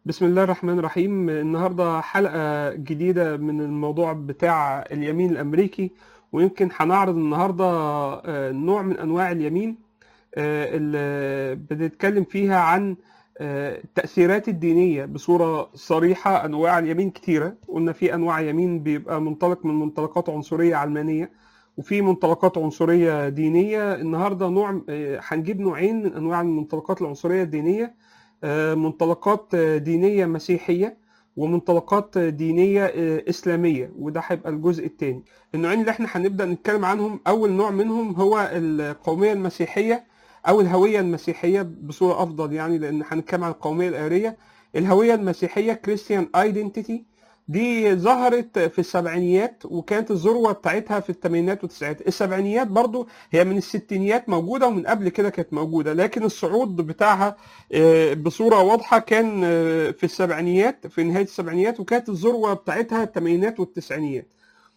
بسم الله الرحمن الرحيم النهاردة حلقة جديدة من الموضوع بتاع اليمين الأمريكي ويمكن هنعرض النهاردة آه، نوع من أنواع اليمين آه، اللي بنتكلم فيها عن آه، التأثيرات الدينية بصورة صريحة أنواع اليمين كتيرة قلنا في أنواع يمين بيبقى منطلق من منطلقات عنصرية علمانية وفي منطلقات عنصرية دينية النهاردة نوع آه، هنجيب نوعين من أنواع المنطلقات العنصرية الدينية آه، منطلقات آه، دينية مسيحية ومنطلقات آه، دينية آه، إسلامية وده هيبقى الجزء الثاني النوعين اللي احنا هنبدأ نتكلم عنهم أول نوع منهم هو القومية المسيحية أو الهوية المسيحية بصورة أفضل يعني لأن هنتكلم عن القومية الآرية الهوية المسيحية كريستيان ايدنتيتي دي ظهرت في السبعينيات وكانت الذروة بتاعتها في الثمانينات والتسعينات السبعينيات برضو هي من الستينيات موجودة ومن قبل كده كانت موجودة لكن الصعود بتاعها آه، بصورة واضحة كان آه، في السبعينيات في نهاية السبعينيات وكانت الذروة بتاعتها الثمانينات والتسعينيات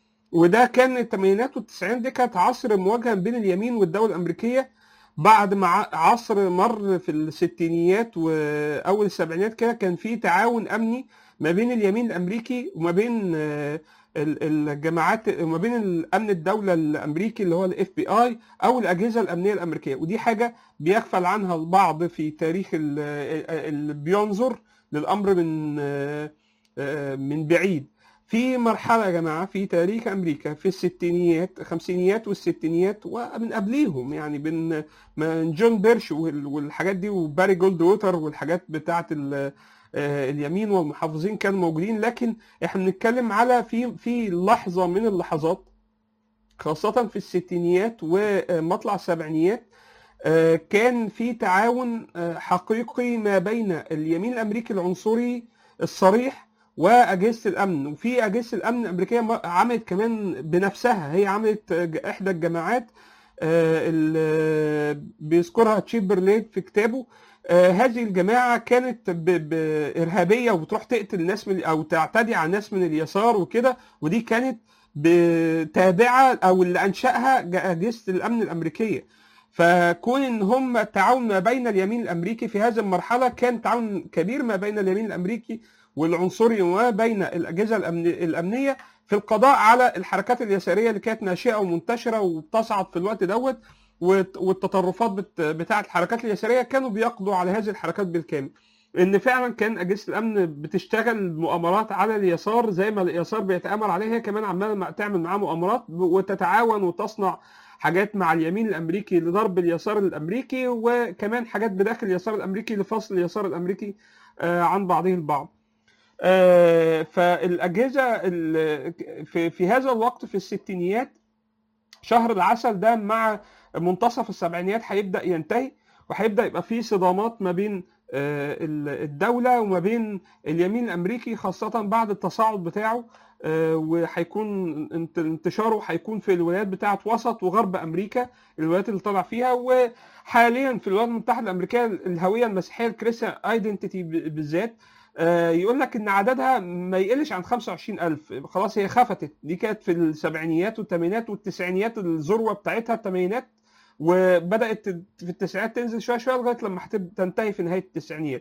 وده كان الثمانينات والتسعينات دي كانت عصر مواجهة بين اليمين والدولة الأمريكية بعد ما ع- عصر مر في الستينيات وأول السبعينات كده كان في تعاون أمني ما بين اليمين الأمريكي وما بين آه، ال- الجماعات وما بين الأمن الدولة الأمريكي اللي هو الاف بي اي أو الأجهزة الأمنية الأمريكية ودي حاجة بيغفل عنها البعض في تاريخ ال- اللي بينظر للأمر من آه، آه، من بعيد في مرحلة يا جماعة في تاريخ أمريكا في الستينيات الخمسينيات والستينيات ومن قبليهم يعني بين من جون بيرش وال- والحاجات دي وباري جولد ووتر والحاجات بتاعة ال- آه، اليمين والمحافظين كانوا موجودين لكن احنا بنتكلم على في في لحظة من اللحظات خاصة في الستينيات ومطلع السبعينيات آه، كان في تعاون آه، حقيقي ما بين اليمين الامريكي العنصري الصريح واجهزه الامن وفي اجهزه الامن الامريكيه م- عملت كمان بنفسها هي عملت آه، ج- احدى الجماعات آه، اللي بيذكرها تشيمبرلين في كتابه آه، هذه الجماعه كانت ب- ب- ارهابيه وبتروح تقتل ناس من او تعتدي على ناس من اليسار وكده ودي كانت ب- تابعه او اللي انشاها ج- اجهزه الامن الامريكيه فكون ان هم التعاون ما بين اليمين الامريكي في هذه المرحله كان تعاون كبير ما بين اليمين الامريكي والعنصري وما بين الاجهزه الأمن- الامنيه في القضاء على الحركات اليساريه اللي كانت ناشئه ومنتشره وبتصعد في الوقت دوت والت- والتطرفات بت- بتاعه الحركات اليساريه كانوا بيقضوا على هذه الحركات بالكامل ان فعلا كان اجهزه الامن بتشتغل مؤامرات على اليسار زي ما اليسار بيتامر عليه هي كمان عماله مع- تعمل معاه مؤامرات وتتعاون وتصنع حاجات مع اليمين الامريكي لضرب اليسار الامريكي وكمان حاجات بداخل اليسار الامريكي لفصل اليسار الامريكي آه، عن بعضه البعض. آه، فالاجهزه ال- في في هذا الوقت في الستينيات شهر العسل ده مع منتصف السبعينيات هيبدا ينتهي وهيبدا يبقى في صدامات ما بين آه، ال- الدوله وما بين اليمين الامريكي خاصه بعد التصاعد بتاعه آه، وهيكون انت- انتشاره هيكون في الولايات بتاعه وسط وغرب امريكا الولايات اللي طلع فيها وحاليا في الولايات المتحده الامريكيه الهويه المسيحيه الكريستيان ايدنتيتي بالذات آه، يقول لك ان عددها ما يقلش عن 25000 خلاص هي خفتت دي كانت في السبعينيات والثمانينات والتسعينيات الذروه بتاعتها الثمانينات وبدات في التسعينات تنزل شويه شويه لغايه لما هتب- تنتهي في نهايه التسعينيات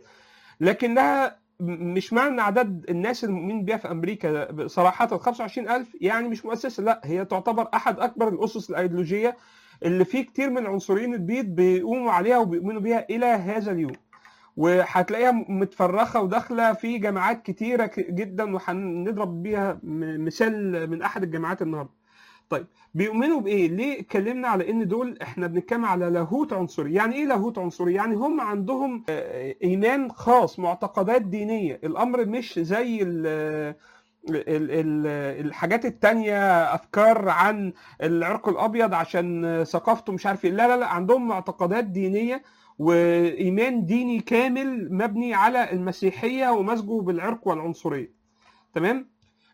لكنها م- مش معنى ان عدد الناس المؤمنين بيها في امريكا صراحه 25000 يعني مش مؤسسه لا هي تعتبر احد اكبر الاسس الايديولوجيه اللي في كتير من العنصريين البيض بيقوموا عليها وبيؤمنوا بيها الى هذا اليوم وهتلاقيها متفرخه وداخله في جامعات كتيره ك- جدا وهنضرب بيها م- مثال من احد الجامعات النهارده. طيب بيؤمنوا بايه؟ ليه اتكلمنا على ان دول احنا بنتكلم على لاهوت عنصري، يعني ايه لاهوت عنصري؟ يعني هم عندهم آه، ايمان خاص، معتقدات دينيه، الامر مش زي ال ال- ال- الحاجات التانية أفكار عن العرق الأبيض عشان ثقافته مش عارف إيه لا لا لا عندهم معتقدات دينية وإيمان ديني كامل مبني على المسيحية ومزجه بالعرق والعنصرية تمام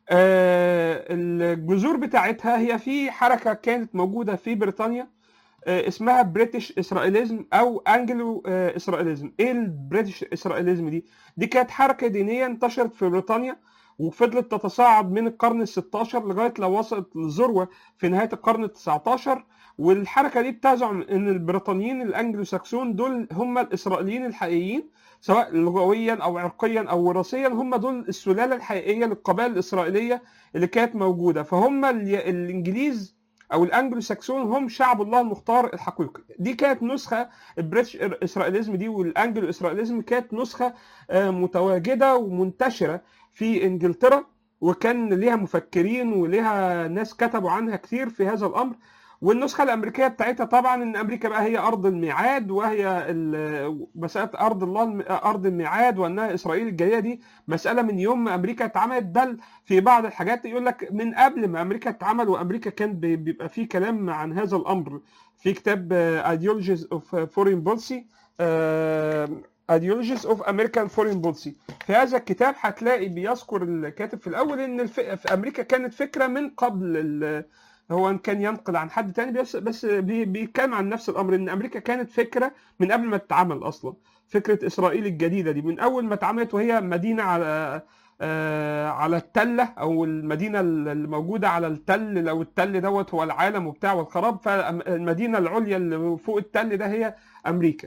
آه الجذور بتاعتها هي في حركة كانت موجودة في بريطانيا آه اسمها بريتش اسرائيليزم او انجلو آه اسرائيليزم ايه البريتش اسرائيليزم دي دي كانت حركة دينية انتشرت في بريطانيا وفضلت تتصاعد من القرن ال 16 لغايه لو وصلت للذروه في نهايه القرن ال 19 والحركه دي بتزعم ان البريطانيين الانجلو ساكسون دول هم الاسرائيليين الحقيقيين سواء لغويا او عرقيا او وراثيا هم دول السلاله الحقيقيه للقبائل الاسرائيليه اللي كانت موجوده فهم ال- الانجليز او الانجلو ساكسون هم شعب الله المختار الحقيقي دي كانت نسخه البريتش اسرائيليزم دي والانجلو اسرائيليزم كانت نسخه آه، متواجده ومنتشره في انجلترا وكان ليها مفكرين وليها ناس كتبوا عنها كتير في هذا الامر والنسخه الامريكيه بتاعتها طبعا ان امريكا بقى هي ارض الميعاد وهي ال- مساله ارض الله الم- ارض الميعاد وانها اسرائيل الجايه دي مساله من يوم ما امريكا اتعملت بل في بعض الحاجات يقول لك من قبل ما امريكا اتعمل وامريكا كان بي- بيبقى فيه كلام عن هذا الامر في كتاب ايديولوجيز اوف فورين بولسي ايديولوجيز اوف امريكان فورين بولسي في هذا الكتاب هتلاقي بيذكر الكاتب في الاول ان الف... في امريكا كانت فكره من قبل ال... هو إن كان ينقل عن حد تاني بس بس بي- بيتكلم عن نفس الامر ان امريكا كانت فكره من قبل ما تتعمل اصلا فكره اسرائيل الجديده دي من اول ما اتعملت وهي مدينه على آه، على التله او المدينه اللي موجوده على التل لو التل دوت هو العالم وبتاع والخراب فالمدينه العليا اللي فوق التل ده هي امريكا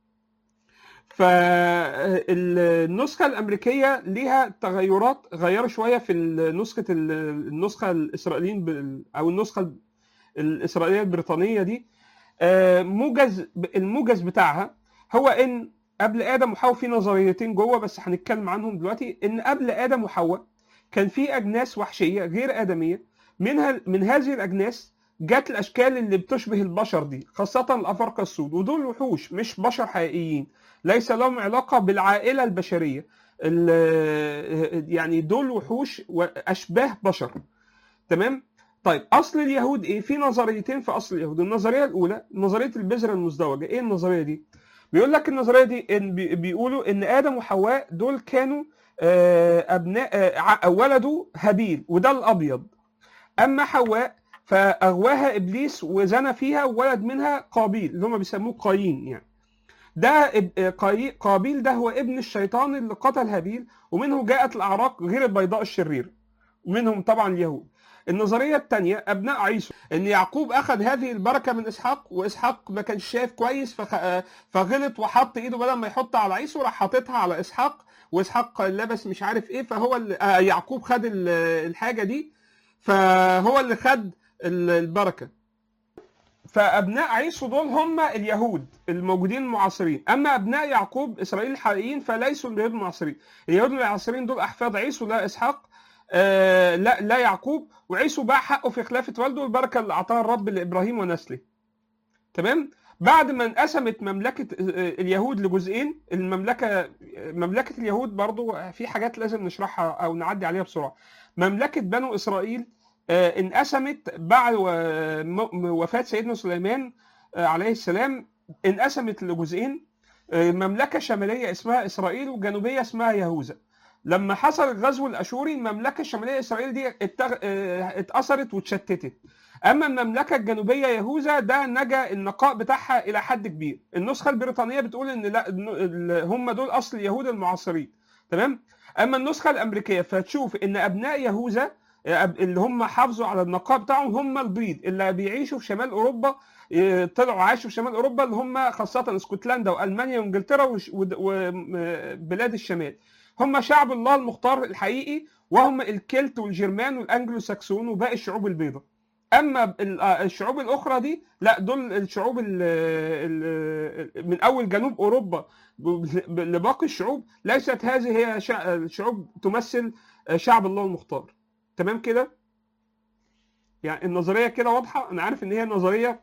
فالنسخة الأمريكية ليها تغيرات غيروا شوية في نسخة النسخة الإسرائيليين بال- أو النسخة الإسرائيلية البريطانية دي آه، موجز الموجز بتاعها هو إن قبل آدم وحواء في نظريتين جوه بس هنتكلم عنهم دلوقتي إن قبل آدم وحواء كان في أجناس وحشية غير آدمية منها من هذه الأجناس جت الأشكال اللي بتشبه البشر دي خاصة الأفارقة السود ودول وحوش مش بشر حقيقيين ليس لهم علاقة بالعائلة البشرية ال- يعني دول وحوش وأشباه بشر تمام طيب أصل اليهود إيه في نظريتين في أصل اليهود النظرية الأولى نظرية البذرة المزدوجة إيه النظرية دي بيقول لك النظرية دي إن بي- بيقولوا إن آدم وحواء دول كانوا آه، أبناء آه، ع- ولدوا هابيل وده الأبيض أما حواء فأغواها إبليس وزنى فيها وولد منها قابيل اللي هم بيسموه قايين يعني ده إب- قاي- قابيل ده هو ابن الشيطان اللي قتل هابيل ومنه جاءت الأعراق غير البيضاء الشريرة ومنهم طبعا اليهود النظرية الثانية أبناء عيسو إن يعقوب أخذ هذه البركة من إسحاق وإسحاق ما كانش شايف كويس فخ... آه، فغلط وحط إيده بدل ما يحطها على عيسو راح حاططها على إسحاق وإسحاق لبس مش عارف إيه فهو اللي... آه، يعقوب خد ال- الحاجة دي فهو اللي خد ال- البركة فابناء عيسو دول هم اليهود الموجودين المعاصرين اما ابناء يعقوب اسرائيل الحقيقيين فليسوا اليهود المعاصرين اليهود المعاصرين دول احفاد عيسو لا اسحاق آه لا لا يعقوب وعيسو باع حقه في خلافه والده البركه اللي اعطاها الرب لابراهيم ونسله تمام بعد ما انقسمت مملكه آه، اليهود لجزئين المملكه مملكه اليهود برضو في حاجات لازم نشرحها او نعدي عليها بسرعه مملكه بنو اسرائيل آه، انقسمت بعد و- م- وفاة سيدنا سليمان آه، عليه السلام انقسمت لجزئين آه، مملكة شمالية اسمها إسرائيل وجنوبية اسمها يهوذا لما حصل الغزو الأشوري المملكة الشمالية إسرائيل دي اتغ... آه، اتأثرت واتشتتت أما المملكة الجنوبية يهوذا ده نجا النقاء بتاعها إلى حد كبير النسخة البريطانية بتقول إن لا إن- ال- هم دول أصل اليهود المعاصرين تمام أما النسخة الأمريكية فتشوف إن أبناء يهوذا اللي هم حافظوا على النقاء بتاعهم هم البيض اللي بيعيشوا في شمال اوروبا إيه، طلعوا عاشوا في شمال اوروبا اللي هم خاصه اسكتلندا والمانيا وانجلترا وش- ود- وبلاد الشمال هم شعب الله المختار الحقيقي وهم الكلت والجرمان والانجلو ساكسون وباقي الشعوب البيضاء اما ال- آه، الشعوب الاخرى دي لا دول الشعوب ال ال من اول جنوب اوروبا ب- لباقي الشعوب ليست هذه هي شع- شعوب تمثل شعب الله المختار تمام كده يعني النظريه كده واضحه انا عارف ان هي نظريه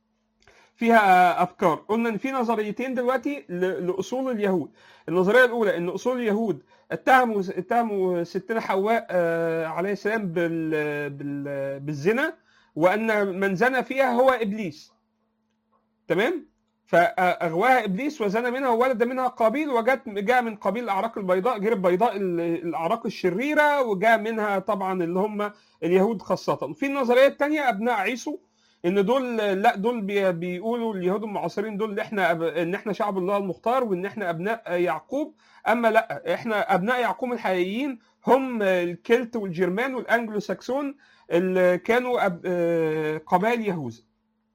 فيها افكار قلنا ان في نظريتين دلوقتي ل- لاصول اليهود النظريه الاولى ان اصول اليهود اتهموا اتهموا ستنا حواء آه، عليه السلام بال بال بالزنا وان من زنى فيها هو ابليس تمام فاغواها ابليس وزنى منها وولد منها قابيل وجت جاء من قبيل الاعراق البيضاء غير البيضاء ال- الاعراق الشريره وجاء منها طبعا اللي هم اليهود خاصه في النظريه الثانيه ابناء عيسو ان دول لا دول بي- بيقولوا اليهود المعاصرين دول احنا أب... ان احنا شعب الله المختار وان احنا ابناء يعقوب اما لا احنا ابناء يعقوب الحقيقيين هم الكلت والجرمان والانجلو ساكسون اللي كانوا أب... آه، قبائل يهوذا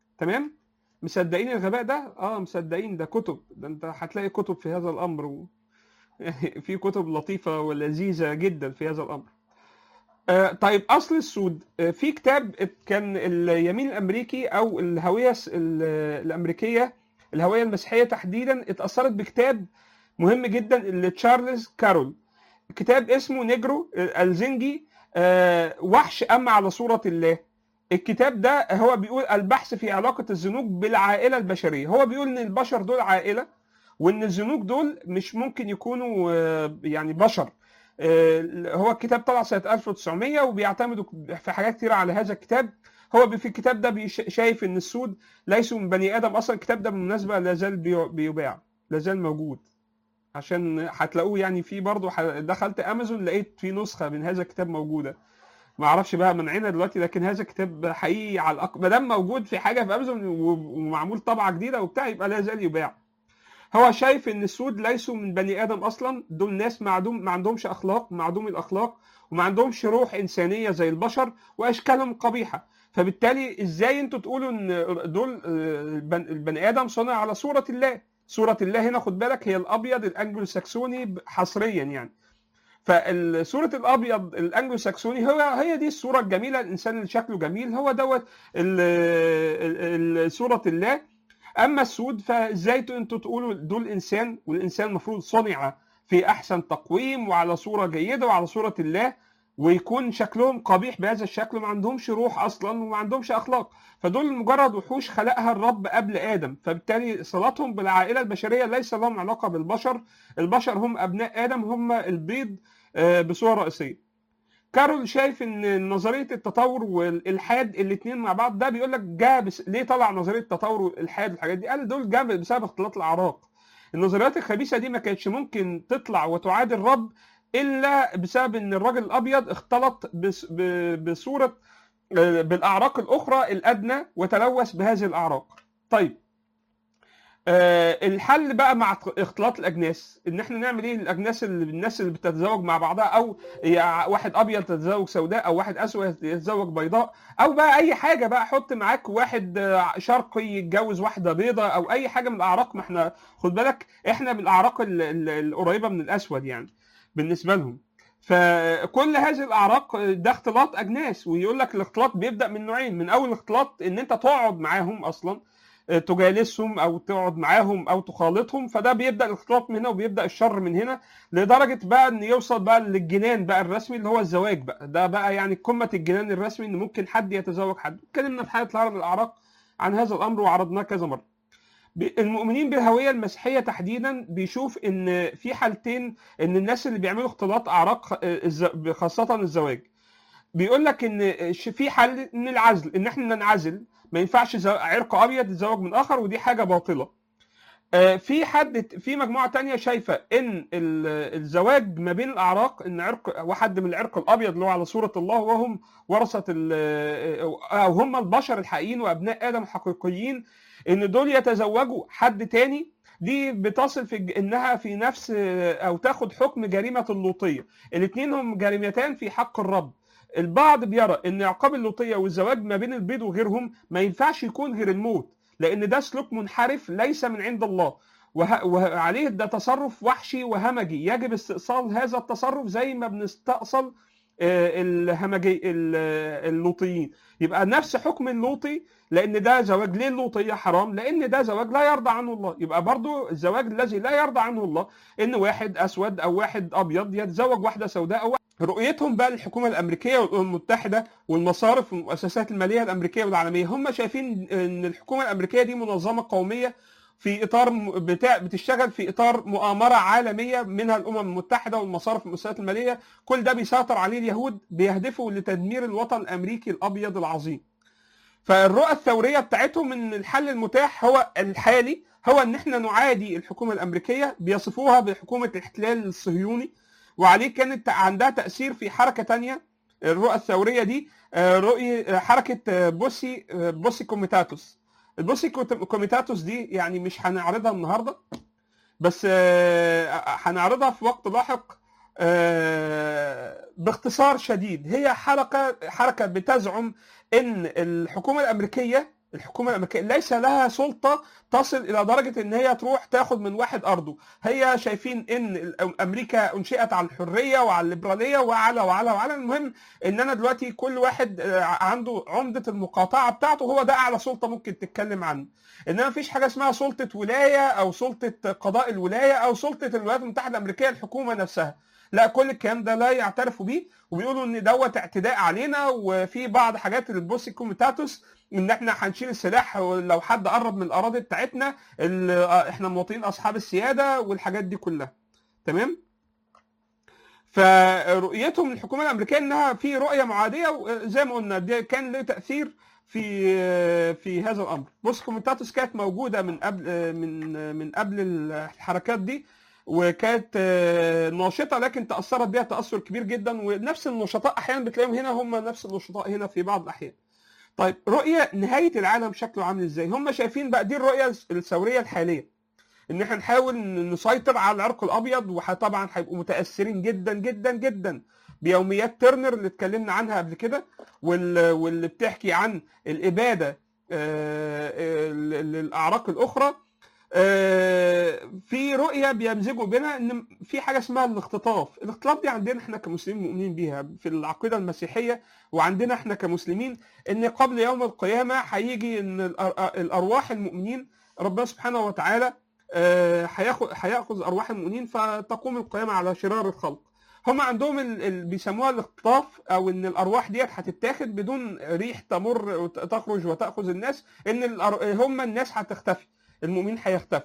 تمام مصدقين الغباء ده اه مصدقين ده كتب ده انت هتلاقي كتب في هذا الامر و... في كتب لطيفه ولذيذه جدا في هذا الامر آه، طيب اصل السود آه، في كتاب كان اليمين الامريكي او الهويه الس- ال- الامريكيه الهويه المسيحيه تحديدا اتاثرت بكتاب مهم جدا لتشارلز كارول كتاب اسمه نيجرو آه، الزنجي آه، وحش اما على صوره الله الكتاب ده هو بيقول البحث في علاقه الزنوج بالعائله البشريه هو بيقول ان البشر دول عائله وان الزنوج دول مش ممكن يكونوا آه، يعني بشر آه، هو الكتاب طلع سنه 1900 وبيعتمدوا في حاجات كتير على هذا الكتاب هو في الكتاب ده بيش- شايف ان السود ليسوا من بني ادم اصلا الكتاب ده بالمناسبه لا زال بيو- بيباع لا زال موجود عشان هتلاقوه يعني في برضه ح- دخلت امازون لقيت في نسخه من هذا الكتاب موجوده ما اعرفش بقى منعنا دلوقتي لكن هذا الكتاب حقيقي على الأق... ما دام موجود في حاجه في امازون و- ومعمول طبعه جديده وبتاع يبقى لا زال يباع هو شايف ان السود ليسوا من بني ادم اصلا دول ناس معدوم ما عندهمش اخلاق معدوم الاخلاق وما عندهمش روح انسانيه زي البشر واشكالهم قبيحه فبالتالي ازاي انتوا تقولوا ان دول آه، البن- البني ادم صنع على صوره الله صوره الله هنا خد بالك هي الابيض الانجلو ساكسوني حصريا يعني فالصورة الابيض الانجلو ساكسوني هو هي دي الصوره الجميله الانسان اللي شكله جميل هو دوت ال- ال- ال- صوره الله اما السود فازاي انتوا تقولوا دول انسان والانسان المفروض صنع في احسن تقويم وعلى صوره جيده وعلى صوره الله ويكون شكلهم قبيح بهذا الشكل وما عندهمش روح اصلا وما عندهمش اخلاق فدول مجرد وحوش خلقها الرب قبل ادم فبالتالي صلاتهم بالعائله البشريه ليس لهم علاقه بالبشر البشر هم ابناء ادم هم البيض آه، بصوره رئيسيه كارول شايف ان نظريه التطور والالحاد الاثنين مع بعض ده بيقول لك جاء بس ليه طلع نظريه التطور والالحاد والحاجات دي قال دول جاء بسبب اختلاط الاعراق النظريات الخبيثه دي ما كانتش ممكن تطلع وتعادل الرب الا بسبب ان الراجل الابيض اختلط بس- ب- بصوره آه، بالاعراق الاخرى الادنى وتلوث بهذه الاعراق طيب آه، الحل بقى مع اختلاط الاجناس ان احنا نعمل ايه الاجناس اللي الناس اللي بتتزوج مع بعضها او يا واحد ابيض تتزوج سوداء او واحد اسود يتزوج بيضاء او بقى اي حاجه بقى حط معاك واحد آه، شرقي يتجوز واحده بيضاء او اي حاجه من الاعراق ما احنا خد بالك احنا من الاعراق ال- ال- القريبه من الاسود يعني بالنسبه لهم فكل هذه الاعراق ده اختلاط اجناس ويقول لك الاختلاط بيبدا من نوعين من اول اختلاط ان انت تقعد معاهم اصلا تجالسهم او تقعد معاهم او تخالطهم فده بيبدا الاختلاط من هنا وبيبدا الشر من هنا لدرجه بقى ان يوصل بقى للجنان بقى الرسمي اللي هو الزواج بقى ده بقى يعني قمه الجنان الرسمي ان ممكن حد يتزوج حد اتكلمنا في حلقه الهرم الاعراق عن هذا الامر وعرضناه كذا مره ب- المؤمنين بالهويه المسيحيه تحديدا بيشوف ان في حالتين ان الناس اللي بيعملوا اختلاط اعراق آه، الز- خاصه الزواج بيقول لك ان ش- في حل ان العزل ان احنا ننعزل ما ينفعش زو- عرق ابيض يتزوج من اخر ودي حاجه باطله آه، في حد في مجموعه تانية شايفه ان ال- الزواج ما بين الاعراق ان عرق واحد من العرق الابيض اللي هو على صوره الله وهم ورثه ال- او هم البشر الحقيقيين وابناء ادم الحقيقيين ان دول يتزوجوا حد تاني دي بتصل في الج- انها في نفس او تاخد حكم جريمه اللوطيه الاثنين هم جريمتان في حق الرب البعض بيرى ان عقاب اللوطيه والزواج ما بين البيض وغيرهم ما ينفعش يكون غير الموت لان ده سلوك منحرف ليس من عند الله وه- وعليه ده تصرف وحشي وهمجي يجب استئصال هذا التصرف زي ما بنستأصل آه، الهمجي ال- آه، اللوطيين يبقى نفس حكم اللوطي لان ده زواج ليه اللوطيه حرام لان ده زواج لا يرضى عنه الله يبقى برضو الزواج الذي لا يرضى عنه الله ان واحد اسود او واحد ابيض يتزوج واحده سوداء او رؤيتهم بقى للحكومه الامريكيه والامم المتحده والمصارف والمؤسسات الماليه الامريكيه والعالميه هم شايفين ان الحكومه الامريكيه دي منظمه قوميه في اطار م- بتاع بتشتغل في اطار مؤامره عالميه منها الامم المتحده والمصارف والمؤسسات الماليه كل ده بيسيطر عليه اليهود بيهدفوا لتدمير الوطن الامريكي الابيض العظيم فالرؤى الثوريه بتاعتهم ان الحل المتاح هو الحالي هو ان احنا نعادي الحكومه الامريكيه بيصفوها بحكومه الاحتلال الصهيوني وعليه كانت عندها تاثير في حركه تانية الرؤى الثوريه دي آه، رؤية آه، حركه آه، بوسي آه، بوسي كوميتاتوس البوسي كوت- كوميتاتوس دي يعني مش هنعرضها النهارده بس آه، هنعرضها في وقت لاحق آه، باختصار شديد هي حركه حركه بتزعم ان الحكومه الامريكيه الحكومه الامريكيه ليس لها سلطه تصل الى درجه ان هي تروح تاخد من واحد ارضه هي شايفين ان امريكا انشئت على الحريه وعلى الليبراليه وعلى وعلى وعلى المهم ان انا دلوقتي كل واحد عنده عمده المقاطعه بتاعته هو ده اعلى سلطه ممكن تتكلم عنه انما مفيش حاجه اسمها سلطه ولايه او سلطه قضاء الولايه او سلطه الولايات المتحده الامريكيه الحكومه نفسها لا كل الكلام ده لا يعترفوا بيه وبيقولوا ان دوت اعتداء علينا وفي بعض حاجات البوسي كوميتاتوس ان احنا هنشيل السلاح لو حد قرب من الاراضي بتاعتنا احنا مواطنين اصحاب السياده والحاجات دي كلها تمام فرؤيتهم الحكومه الامريكيه انها في رؤيه معاديه زي ما قلنا دي كان له تاثير في في هذا الامر بص كوميتاتوس كانت موجوده من قبل من من قبل الحركات دي وكانت ناشطه لكن تاثرت بها تاثر كبير جدا ونفس النشطاء احيانا بتلاقيهم هنا هم نفس النشطاء هنا في بعض الاحيان طيب رؤيه نهايه العالم شكله عامل ازاي هم شايفين بقى دي الرؤيه الثوريه الحاليه ان احنا نحاول نسيطر على العرق الابيض وطبعا هيبقوا متاثرين جدا جدا جدا بيوميات ترنر اللي اتكلمنا عنها قبل كده واللي بتحكي عن الاباده للاعراق الاخرى في رؤيه بيمزجوا بينها ان في حاجه اسمها الاختطاف، الاختطاف دي عندنا احنا كمسلمين مؤمنين بيها في العقيده المسيحيه وعندنا احنا كمسلمين ان قبل يوم القيامه هيجي ان الارواح المؤمنين ربنا سبحانه وتعالى هياخذ هياخذ ارواح المؤمنين فتقوم القيامه على شرار الخلق. هم عندهم اللي بيسموها الاختطاف او ان الارواح ديت هتتاخد بدون ريح تمر تخرج وتاخذ الناس ان هم الناس هتختفي. المؤمنين هيختفوا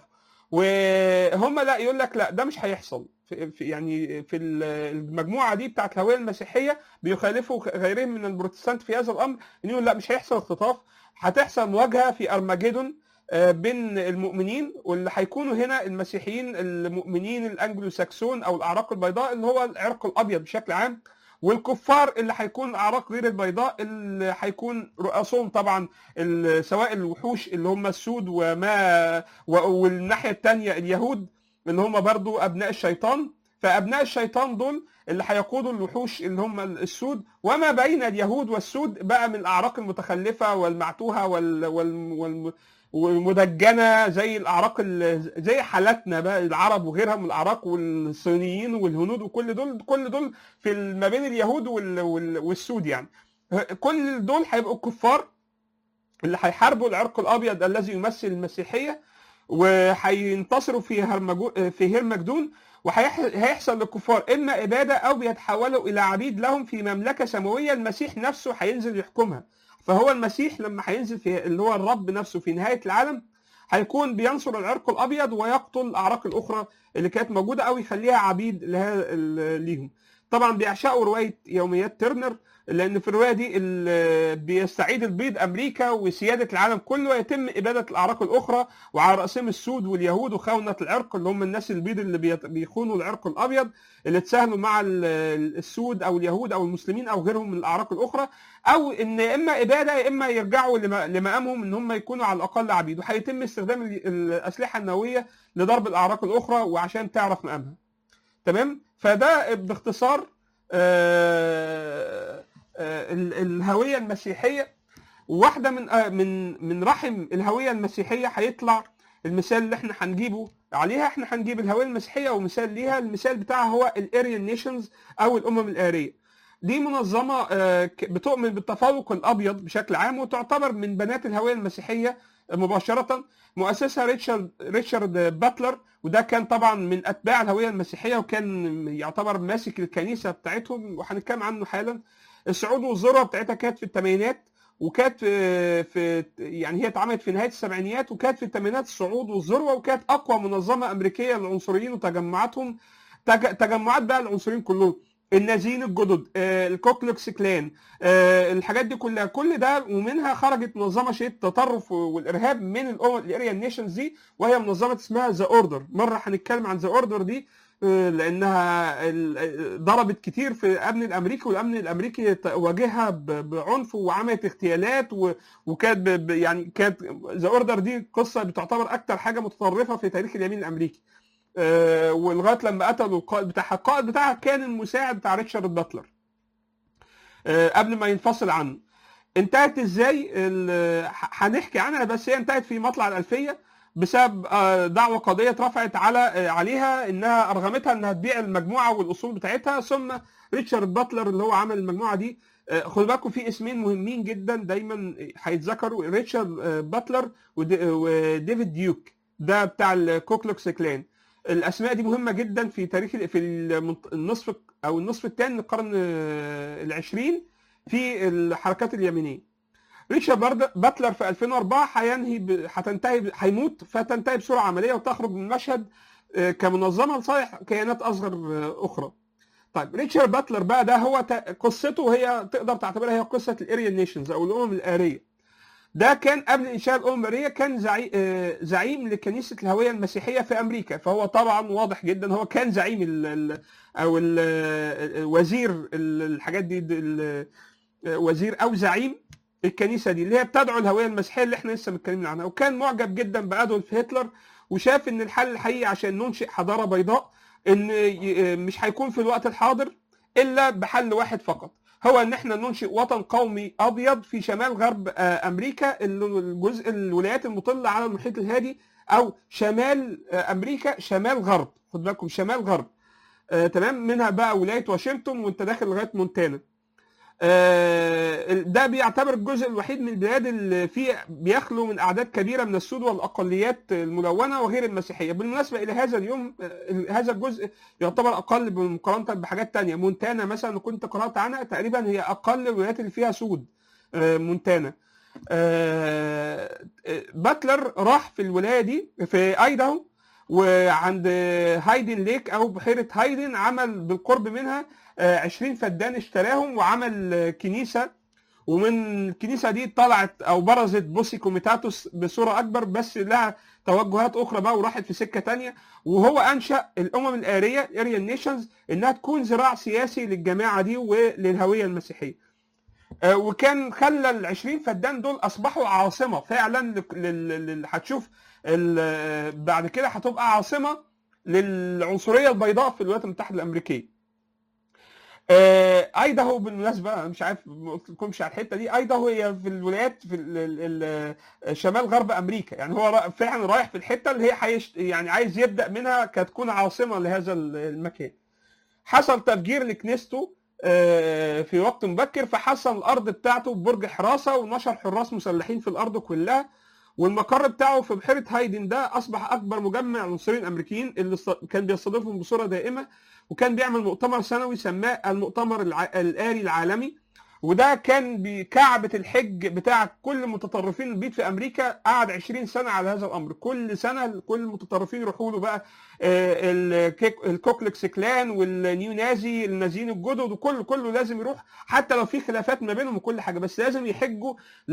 وهم لا يقول لك لا ده مش هيحصل في يعني في المجموعه دي بتاعت الهويه المسيحيه بيخالفوا غيرهم من البروتستانت في هذا الامر ان يقول لا مش هيحصل اختطاف هتحصل مواجهه في ارمجدون بين المؤمنين واللي هيكونوا هنا المسيحيين المؤمنين الانجلو ساكسون او الاعراق البيضاء اللي هو العرق الابيض بشكل عام والكفار اللي هيكون اعراق غير البيضاء اللي هيكون رؤسهم طبعا سواء الوحوش اللي هم السود وما والناحيه الثانيه اليهود اللي هم برضو ابناء الشيطان فابناء الشيطان دول اللي هيقودوا الوحوش اللي هم السود وما بين اليهود والسود بقى من الاعراق المتخلفه والمعتوهه وال, وال... وال... ومدجنه زي الاعراق زي حالاتنا بقى العرب وغيرها من الاعراق والصينيين والهنود وكل دول كل دول في ما بين اليهود والسود يعني كل دول هيبقوا كفار اللي هيحاربوا العرق الابيض الذي يمثل المسيحيه وهينتصروا في هرمجو في هرمجدون وهيحصل للكفار اما اباده او بيتحولوا الى عبيد لهم في مملكه سماويه المسيح نفسه هينزل يحكمها فهو المسيح لما هينزل في اللي هو الرب نفسه في نهايه العالم هيكون بينصر العرق الابيض ويقتل الاعراق الاخرى اللي كانت موجوده او يخليها عبيد ليهم طبعا بيعشقوا روايه يوميات ترنر لان في الروايه دي بيستعيد البيض امريكا وسياده العالم كله ويتم اباده الاعراق الاخرى وعلى راسهم السود واليهود وخونه العرق اللي هم الناس البيض اللي بيخونوا العرق الابيض اللي تساهلوا مع السود او اليهود او المسلمين او غيرهم من الاعراق الاخرى او ان يا اما اباده يا اما يرجعوا لمقامهم ان هم يكونوا على الاقل عبيد وهيتم استخدام الاسلحه النوويه لضرب الاعراق الاخرى وعشان تعرف مقامها تمام فده باختصار آه الهويه المسيحيه واحده من من من رحم الهويه المسيحيه هيطلع المثال اللي احنا هنجيبه عليها احنا هنجيب الهويه المسيحيه ومثال ليها المثال بتاعها هو الاريان نيشنز او الامم الاريه دي منظمه بتؤمن بالتفوق الابيض بشكل عام وتعتبر من بنات الهويه المسيحيه مباشره مؤسسها ريتشارد ريتشارد باتلر وده كان طبعا من اتباع الهويه المسيحيه وكان يعتبر ماسك الكنيسه بتاعتهم وهنتكلم عنه حالا الصعود والذروه بتاعتها كانت في الثمانينات وكانت في يعني هي اتعملت في نهايه السبعينيات وكانت في الثمانينات الصعود والذروه وكانت اقوى منظمه امريكيه للعنصريين وتجمعاتهم تجمعات بقى العنصريين كلهم النازيين الجدد الكوكلوكس كلان الحاجات دي كلها كل ده ومنها خرجت منظمه شيء التطرف والارهاب من الاريان نيشنز دي وهي منظمه اسمها ذا اوردر مره هنتكلم عن ذا اوردر دي لانها ضربت كتير في الامن الامريكي والامن الامريكي واجهها بعنف وعملت اغتيالات وكانت يعني كانت ذا اوردر دي قصه بتعتبر اكتر حاجه متطرفه في تاريخ اليمين الامريكي ولغايه لما قتلوا القائد بتاعها القائد بتاعها كان المساعد بتاع ريتشارد باتلر قبل ما ينفصل عنه انتهت ازاي ال- ح- هنحكي عنها بس هي انتهت في مطلع الالفيه بسبب آه، دعوه قضيه اترفعت على آه، عليها انها ارغمتها انها تبيع المجموعه والاصول بتاعتها ثم ريتشارد باتلر اللي هو عمل المجموعه دي آه، خدوا بالكم في اسمين مهمين جدا دايما هيتذكروا ريتشارد آه، باتلر ودي- وديفيد ديوك ده بتاع الكوكلوكس كلان الاسماء دي مهمه جدا في تاريخ في المنط- النصف او النصف الثاني من القرن آه، العشرين في الحركات اليمينيه ريتشارد بارد- باتلر في 2004 هينهي ب- هتنتهي ب- هيموت فتنتهي بسرعه عمليه وتخرج من المشهد آه، كمنظمه لصالح كيانات اصغر آه، اخرى. طيب ريتشارد باتلر بقى ده هو ت- قصته هي تقدر تعتبرها هي قصه الاريان نيشنز او الامم الاريه. ده كان قبل انشاء الامم الاريه كان زعيم زعيم لكنيسه الهويه المسيحيه في امريكا فهو طبعا واضح جدا هو كان زعيم ال ال او ال وزير ال- الحاجات دي ال- وزير او زعيم الكنيسه دي اللي هي بتدعو الهويه المسيحيه اللي احنا لسه متكلمين عنها وكان معجب جدا بادولف هتلر وشاف ان الحل الحقيقي عشان ننشئ حضاره بيضاء ان ي- مش هيكون في الوقت الحاضر الا بحل واحد فقط هو ان احنا ننشئ وطن قومي ابيض في شمال غرب آه، امريكا اللي الجزء الولايات المطله على المحيط الهادي او شمال آه، امريكا شمال غرب خد بالكم شمال غرب آه، تمام منها بقى ولايه واشنطن وانت داخل لغايه مونتانا آه، ده بيعتبر الجزء الوحيد من البلاد اللي فيه بيخلو من اعداد كبيره من السود والاقليات الملونه وغير المسيحيه بالمناسبه الى هذا اليوم آه، هذا الجزء يعتبر اقل مقارنه بحاجات تانية مونتانا مثلا كنت قرات عنها تقريبا هي اقل الولايات اللي فيها سود آه، مونتانا آه، آه، باتلر راح في الولايه دي في ايداهو وعند هايدن ليك او بحيره هايدن عمل بالقرب منها آه، 20 فدان اشتراهم وعمل آه، كنيسه ومن الكنيسه دي طلعت او برزت بوسي كوميتاتوس بصوره اكبر بس لها توجهات اخرى بقى وراحت في سكه تانية وهو انشا الامم الاريه اريان نيشنز انها تكون ذراع سياسي للجماعه دي وللهويه المسيحيه آه، وكان خلى ال 20 فدان دول اصبحوا عاصمه فعلا لك- لل- لل- هتشوف ال- آه، بعد كده هتبقى عاصمه للعنصريه البيضاء في الولايات المتحده الامريكيه. آه، ايداهو بالمناسبه أنا مش عارف ما قلتلكمش على الحته دي ايداهو هي في الولايات في ال- ال- ال- شمال غرب امريكا يعني هو را- فعلا رايح في الحته اللي هي حيش يعني عايز يبدا منها كتكون عاصمه لهذا ال- المكان. حصل تفجير لكنيسته آه، في وقت مبكر فحصن الارض بتاعته ببرج حراسه ونشر حراس مسلحين في الارض كلها والمقر بتاعه في بحيره هايدن ده اصبح اكبر مجمع عنصريين امريكيين اللي است- كان بيستضيفهم بصوره دائمه وكان بيعمل مؤتمر سنوي سماه المؤتمر الع... الآلي العالمي وده كان بكعبة الحج بتاع كل المتطرفين البيت في أمريكا قعد 20 سنة على هذا الأمر كل سنة كل المتطرفين يروحوا له بقى آه، الكيك- الكوكلكس كلان والنيو نازي النازيين الجدد وكل كله لازم يروح حتى لو في خلافات ما بينهم وكل حاجة بس لازم يحجوا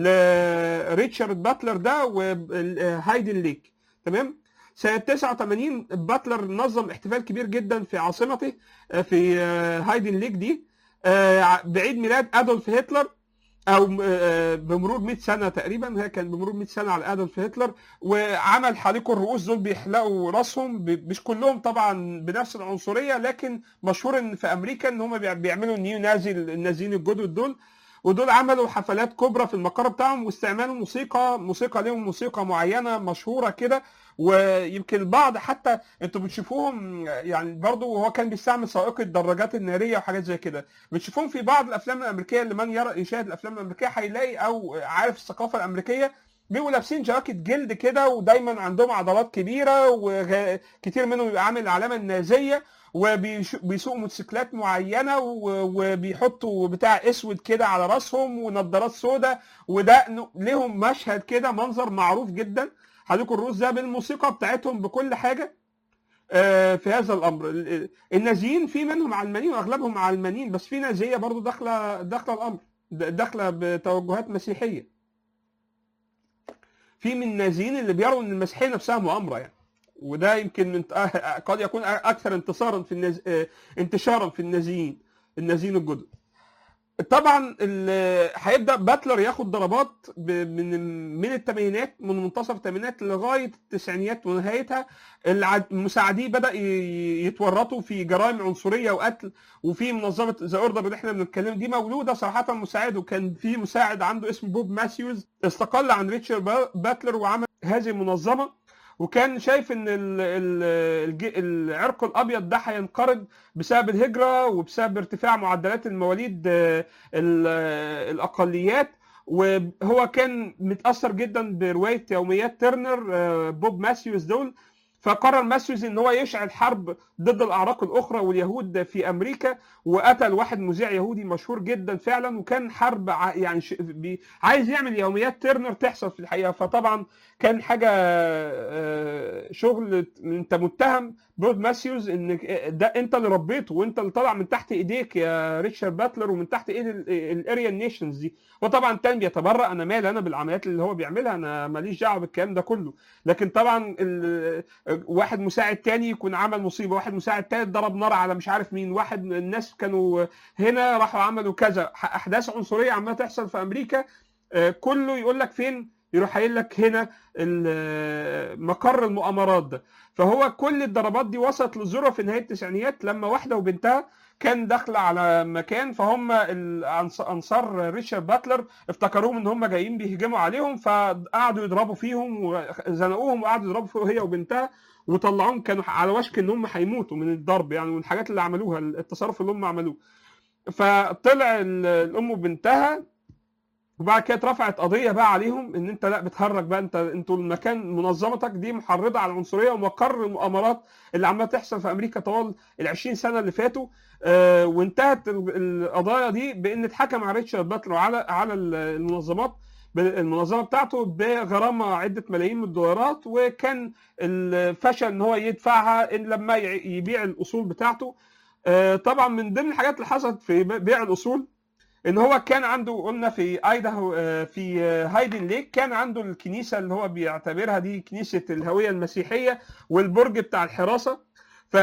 لريتشارد باتلر ده وهايدن ليك تمام سنة 89 باتلر نظم احتفال كبير جدا في عاصمته آه، في آه، هايدن ليك دي آه، بعيد ميلاد ادولف هتلر او آه، بمرور 100 سنه تقريبا هي كان بمرور 100 سنه على ادولف هتلر وعمل حليق الرؤوس دول بيحلقوا راسهم ب- مش كلهم طبعا بنفس العنصريه لكن مشهور ان في امريكا ان هم بيع- بيعملوا النيو نازي النازيين الجدد دول ودول عملوا حفلات كبرى في المقر بتاعهم واستعملوا موسيقى موسيقى لهم موسيقى معينه مشهوره كده ويمكن البعض حتى انتوا بتشوفوهم يعني برضه وهو كان بيستعمل سائق الدراجات الناريه وحاجات زي كده بتشوفوهم في بعض الافلام الامريكيه اللي من يرى يشاهد الافلام الامريكيه هيلاقي او عارف الثقافه الامريكيه بيبقوا لابسين جواكت جلد كده ودايما عندهم عضلات كبيره وكتير منهم بيبقى عامل العلامه النازيه وبيسوقوا موتوسيكلات معينه و- وبيحطوا بتاع اسود كده على راسهم ونضارات سوداء وده ليهم مشهد كده منظر معروف جدا حليق الروس ده بالموسيقى بتاعتهم بكل حاجه آه، في هذا الامر ال- النازيين في منهم علمانيين واغلبهم علمانيين بس في نازيه برضو داخله داخله الامر د- داخله بتوجهات مسيحيه في من النازيين اللي بيروا ان المسيحيه نفسها مؤامره يعني وده يمكن من آه، قد يكون اكثر انتصارا في الناز... آه، انتشارا في النازيين النازيين الجدد طبعا ال- هيبدا باتلر ياخد ضربات ب- من من الثمانينات من منتصف الثمانينات لغايه التسعينيات ونهايتها الع- المساعدين بدا ي- يتورطوا في جرائم عنصريه وقتل وفي منظمه ذا اوردر اللي احنا بنتكلم دي مولوده صراحه مساعد وكان في مساعد عنده اسمه بوب ماثيوز استقل عن ريتشارد با- باتلر وعمل هذه المنظمه وكان شايف ان ال- ال- الج- العرق الابيض ده هينقرض بسبب الهجره وبسبب ارتفاع معدلات المواليد آه، ال- آه، الاقليات وهو كان متاثر جدا بروايه يوميات ترنر آه، بوب ماثيوز دول فقرر ماثيوز ان هو يشعل حرب ضد الاعراق الاخرى واليهود في امريكا وقتل واحد مذيع يهودي مشهور جدا فعلا وكان حرب ع- يعني ش- بي- عايز يعمل يوميات ترنر تحصل في الحقيقه فطبعا كان حاجه آه، شغل انت متهم بوب ماثيوز ان ده انت اللي ربيته وانت اللي طلع من تحت ايديك يا ريتشارد باتلر ومن تحت ايد الاريان نيشنز دي وطبعا تاني بيتبرأ انا مالي انا بالعمليات اللي هو بيعملها انا ماليش دعوه بالكلام ده كله لكن طبعا ال- واحد مساعد تاني يكون عمل مصيبه واحد مساعد تالت ضرب نار على مش عارف مين واحد من الناس كانوا هنا راحوا عملوا كذا احداث عنصريه عماله تحصل في امريكا آه، كله يقول لك فين يروح قايل لك هنا ال- مقر المؤامرات ده فهو كل الضربات دي وصلت للذروه في نهايه التسعينيات لما واحده وبنتها كان داخله على مكان فهم الأنص- انصار ريتشارد باتلر افتكروهم ان هم جايين بيهجموا عليهم فقعدوا يضربوا فيهم وزنقوهم وقعدوا يضربوا فيه هي وبنتها وطلعوهم كانوا على وشك ان هم هيموتوا من الضرب يعني والحاجات اللي عملوها التصرف اللي هم عملوه فطلع ال- الام وبنتها وبعد كده اترفعت قضيه بقى عليهم ان انت لا بتهرج بقى انت انتوا المكان منظمتك دي محرضه على العنصريه ومقر المؤامرات اللي عماله تحصل في امريكا طوال ال 20 سنه اللي فاتوا آه، وانتهت ال- القضايا دي بان اتحكم على ريتشارد باتلر على على ال- المنظمات ب- المنظمه بتاعته بغرامه عده ملايين من الدولارات وكان الفشل ان هو يدفعها إن لما ي- يبيع الاصول بتاعته آه، طبعا من ضمن الحاجات اللي حصلت في بيع الاصول ان هو كان عنده قلنا في ايداهو آه، في آه، هايدن ليك كان عنده الكنيسه اللي هو بيعتبرها دي كنيسه الهويه المسيحيه والبرج بتاع الحراسه ف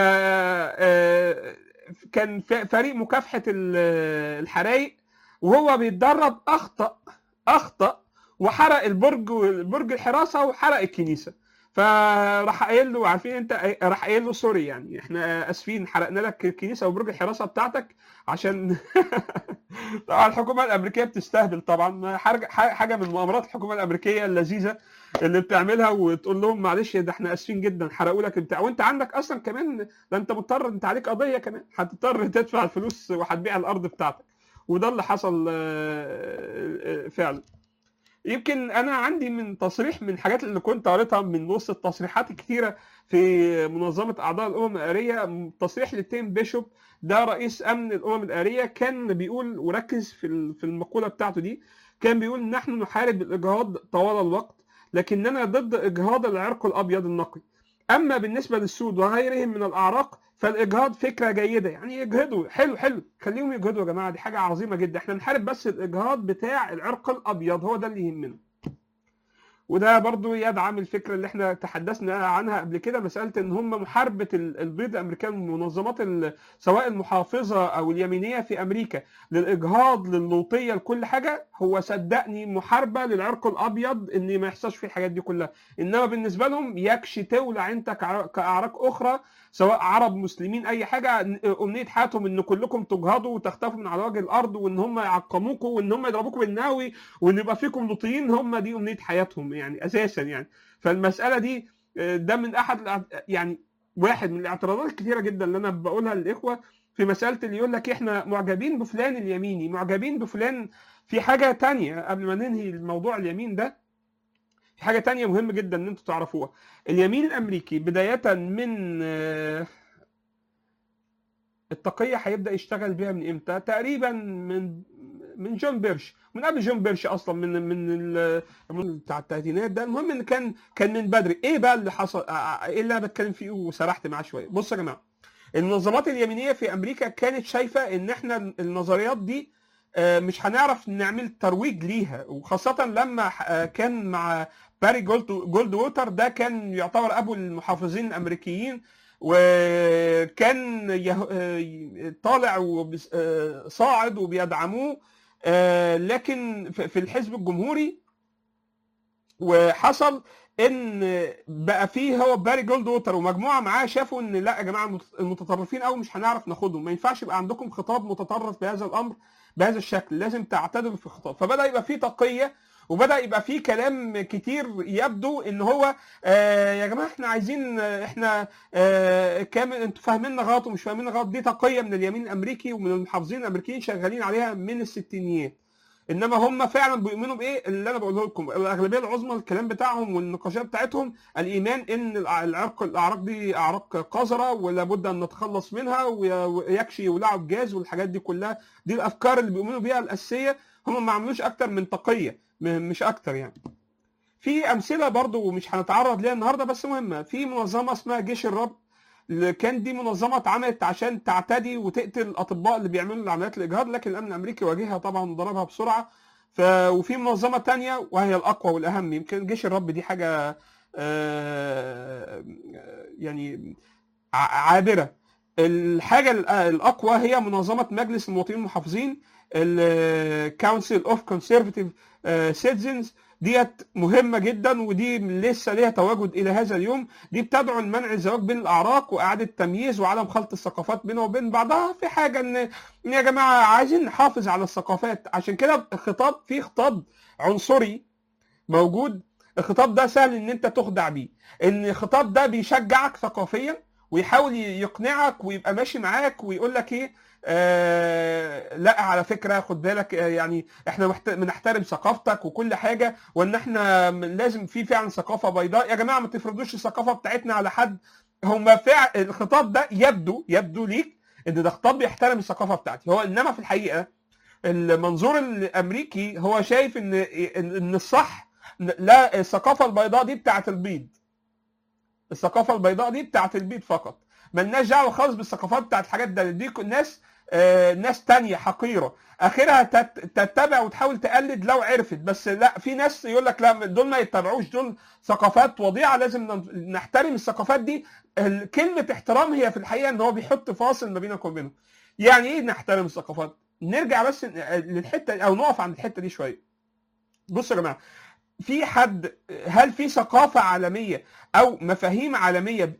آه، كان ف- فريق مكافحه ال- الحرايق وهو بيتدرب اخطا اخطا وحرق البرج برج الحراسه وحرق الكنيسه فراح قايل له عارفين انت راح قايل له سوري يعني احنا اسفين حرقنا لك الكنيسه وبرج الحراسه بتاعتك عشان طبعا الحكومه الامريكيه بتستهبل طبعا حاجه حاجه من مؤامرات الحكومه الامريكيه اللذيذه اللي بتعملها وتقول لهم معلش ده احنا اسفين جدا حرقوا لك البتاع وانت عندك اصلا كمان ده انت مضطر انت عليك قضيه كمان هتضطر تدفع الفلوس وهتبيع الارض بتاعتك وده اللي حصل آه، آه، فعلا يمكن انا عندي من تصريح من الحاجات اللي كنت قريتها من وسط التصريحات الكتيره في منظمه اعضاء الامم الاريه تصريح لتيم بيشوب ده رئيس امن الامم الاريه كان بيقول وركز في ال- في المقوله بتاعته دي كان بيقول نحن نحارب الاجهاض طوال الوقت لكننا ضد اجهاض العرق الابيض النقي اما بالنسبه للسود وغيرهم من الاعراق فالاجهاض فكره جيده يعني يجهضوا حلو حلو خليهم يجهضوا يا جماعه دي حاجه عظيمه جدا احنا نحارب بس الاجهاض بتاع العرق الابيض هو ده اللي يهمنا وده برضو يدعم الفكره اللي احنا تحدثنا عنها قبل كده مساله ان هم محاربه ال- البيض الامريكان المنظمات ال- سواء المحافظه او اليمينيه في امريكا للاجهاض للوطيه لكل حاجه هو صدقني محاربه للعرق الابيض ان ما يحصلش فيه الحاجات دي كلها انما بالنسبه لهم يكشي تولع انت كع- كاعراق اخرى سواء عرب مسلمين اي حاجه امنيه حياتهم ان كلكم تجهضوا وتختفوا من على وجه الارض وان هم يعقموكم وان هم يضربوكم بالناوي وان يبقى فيكم لوطيين هم دي امنيه حياتهم يعني اساسا يعني فالمساله دي آه، ده من احد الأع- يعني واحد من الاعتراضات الكثيره جدا اللي انا بقولها للاخوه في مساله اللي يقول لك احنا معجبين بفلان اليميني معجبين بفلان في حاجه تانية قبل ما ننهي الموضوع اليمين ده في حاجه تانية مهمه جدا ان انتوا تعرفوها اليمين الامريكي بدايه من آه، التقيه هيبدا يشتغل بيها من امتى تقريبا من من جون بيرش من قبل جون بيرش اصلا من من ال- من بتاع الثلاثينات ده المهم ان كان كان من بدري ايه بقى اللي حصل آه، آه، ايه اللي انا بتكلم فيه وسرحت معاه شويه بصوا يا جماعه المنظمات اليمينيه في امريكا كانت شايفه ان احنا النظريات دي آه، مش هنعرف نعمل ترويج ليها وخاصه لما آه، كان مع باري جولد جولد ووتر ده كان يعتبر ابو المحافظين الامريكيين وكان يه- آه، طالع وبس- آه، صاعد وبيدعموه آه، لكن في في الحزب الجمهوري وحصل ان بقى فيه هو باري جولد ووتر ومجموعه معاه شافوا ان لا يا جماعه المت- المتطرفين قوي مش هنعرف ناخدهم ما ينفعش يبقى عندكم خطاب متطرف بهذا الامر بهذا الشكل لازم تعتدلوا في الخطاب فبدا يبقى فيه تقيه وبدا يبقى فيه كلام كتير يبدو ان هو آه يا جماعه احنا عايزين آه، احنا آه كامل انتوا فاهميننا غلط ومش فاهميننا غلط دي تقيه من اليمين الامريكي ومن المحافظين الامريكيين شغالين عليها من الستينيات انما هم فعلا بيؤمنوا بايه اللي انا بقوله لكم الاغلبيه العظمى الكلام بتاعهم والنقاشات بتاعتهم الايمان ان الع- العرق الاعراق دي اعراق قذره ولا بد ان نتخلص منها وي- ويكشي يولعوا بجاز والحاجات دي كلها دي الافكار اللي بيؤمنوا بيها الاساسيه هم ما عملوش اكتر من تقيه م- مش اكتر يعني في امثله برضو ومش هنتعرض ليها النهارده بس مهمه في منظمه اسمها جيش الرب اللي كان دي منظمه اتعملت عشان تعتدي وتقتل الاطباء اللي بيعملوا عمليات الاجهاض لكن الامن الامريكي واجهها طبعا وضربها بسرعه ف وفي منظمه تانية وهي الاقوى والاهم يمكن جيش الرب دي حاجه آه، يعني ع- عابره الحاجه ال- الاقوى هي منظمه مجلس المواطنين المحافظين الكونسل اوف كونسرفاتيف سيتيزنز ديت مهمه جدا ودي لسه ليها تواجد الى هذا اليوم دي بتدعو لمنع الزواج بين الاعراق واعاده تمييز وعدم خلط الثقافات بينها وبين بعضها في حاجه ان ان يا جماعه عايزين نحافظ على الثقافات عشان كده الخطاب في خطاب عنصري موجود الخطاب ده سهل ان انت تخدع بيه ان الخطاب ده بيشجعك ثقافيا ويحاول يقنعك ويبقى ماشي معاك ويقول لك ايه آه لا على فكره خد بالك آه يعني احنا محت- بنحترم ثقافتك وكل حاجه وان احنا م- لازم في فعلا ثقافه بيضاء يا جماعه ما تفرضوش الثقافه بتاعتنا على حد هم فعل الخطاب ده يبدو يبدو ليك ان ده خطاب بيحترم الثقافه بتاعتي هو انما في الحقيقه المنظور الامريكي هو شايف ان ان إن الصح لا الثقافه البيضاء دي بتاعت البيض الثقافه البيضاء دي بتاعت البيض فقط ملناش دعوه خالص بالثقافات بتاعت الحاجات ده دي ناس آه، ناس تانية حقيرة اخرها تت- تتبع وتحاول تقلد لو عرفت بس لا في ناس يقول لك لا دول ما يتبعوش دول ثقافات وضيعة لازم نن- نحترم الثقافات دي ال- كلمة احترام هي في الحقيقة ان هو بيحط فاصل ما بينك وبينهم يعني ايه نحترم الثقافات نرجع بس للحتة او نقف عند الحتة دي شوية بصوا يا جماعة في حد هل في ثقافة عالمية أو مفاهيم عالمية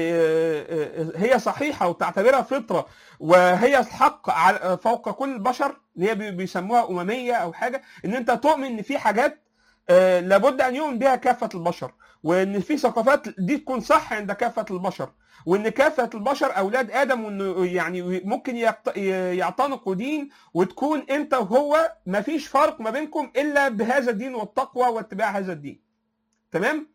هي صحيحة وتعتبرها فطرة وهي الحق على- فوق كل البشر اللي هي بي- بيسموها أممية أو حاجة إن أنت تؤمن إن في حاجات آه، لابد أن يؤمن بها كافة البشر وإن في ثقافات دي تكون صح عند كافة البشر وإن كافة البشر أولاد آدم وإنه يعني ممكن يقت- يعتنقوا دين وتكون أنت وهو مفيش فرق ما بينكم إلا بهذا الدين والتقوى واتباع هذا الدين تمام؟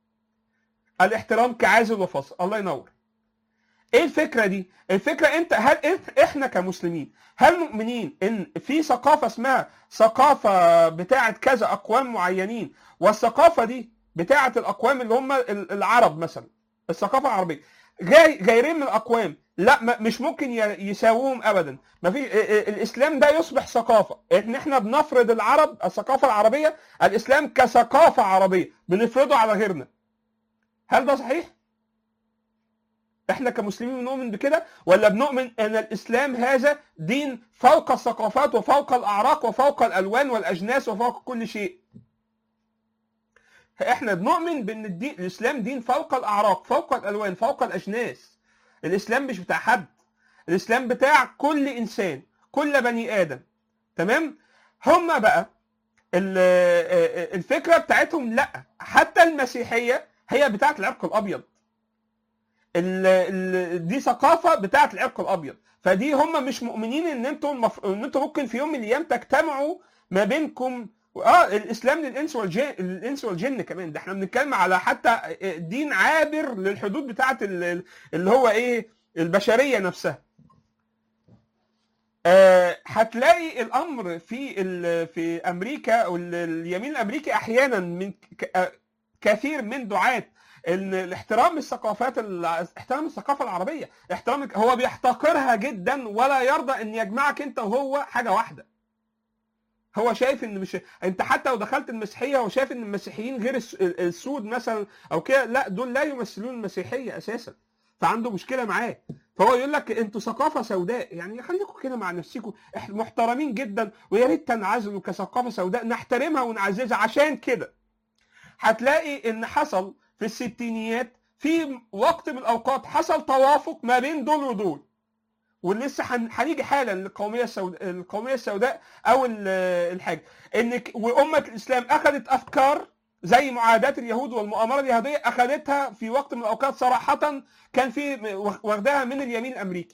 الاحترام كعازل وفاصل الله ينور ايه الفكره دي الفكره انت هل إنت- احنا كمسلمين هل مؤمنين ان في ثقافه اسمها ثقافه بتاعه كذا اقوام معينين والثقافه دي بتاعه الاقوام اللي هم ال- العرب مثلا الثقافه العربيه جاي غيرين من الاقوام لا ما- مش ممكن ي- يساووهم ابدا ما في الاسلام ده يصبح ثقافه ان احنا بنفرض العرب الثقافه العربيه الاسلام كثقافه عربيه بنفرضه على غيرنا هل ده صحيح احنا كمسلمين بنؤمن بكده ولا بنؤمن ان الاسلام هذا دين فوق الثقافات وفوق الاعراق وفوق الالوان والاجناس وفوق كل شيء احنا بنؤمن بان الدين الاسلام دين فوق الاعراق فوق الالوان فوق الاجناس الاسلام مش بتاع حد الاسلام بتاع كل انسان كل بني ادم تمام هم بقى ال- الفكره بتاعتهم لا حتى المسيحيه هي بتاعت العرق الابيض ال ال دي ثقافه بتاعت العرق الابيض فدي هم مش مؤمنين ان انتم مف... ان انتم ممكن في يوم من الايام تجتمعوا ما بينكم اه الاسلام للانس والجن الانس والجن كمان ده احنا بنتكلم على حتى دين عابر للحدود بتاعت ال- اللي هو ايه البشريه نفسها آه، هتلاقي الامر في ال- في امريكا او ال- اليمين الامريكي احيانا من ك- آه، كثير من دعاة ان الاحترام الثقافات ال- احترام الثقافه العربيه احترام هو بيحتقرها جدا ولا يرضى ان يجمعك انت وهو حاجه واحده هو شايف ان مش انت حتى لو دخلت المسيحيه هو شايف ان المسيحيين غير الس- السود مثلا او كده لا دول لا يمثلون المسيحيه اساسا فعنده مشكله معاه فهو يقول لك انتوا ثقافه سوداء يعني خليكم كده مع نفسكم احنا محترمين جدا ويا ريت تنعزلوا كثقافه سوداء نحترمها ونعززها عشان كده هتلاقي ان حصل في الستينيات في وقت من الاوقات حصل توافق ما بين دول ودول ولسه هنيجي حالا للقوميه السوداء القوميه السوداء او الحاجه ان وامه الاسلام اخذت افكار زي معاداه اليهود والمؤامره اليهوديه اخذتها في وقت من الاوقات صراحه كان في واخداها من اليمين الامريكي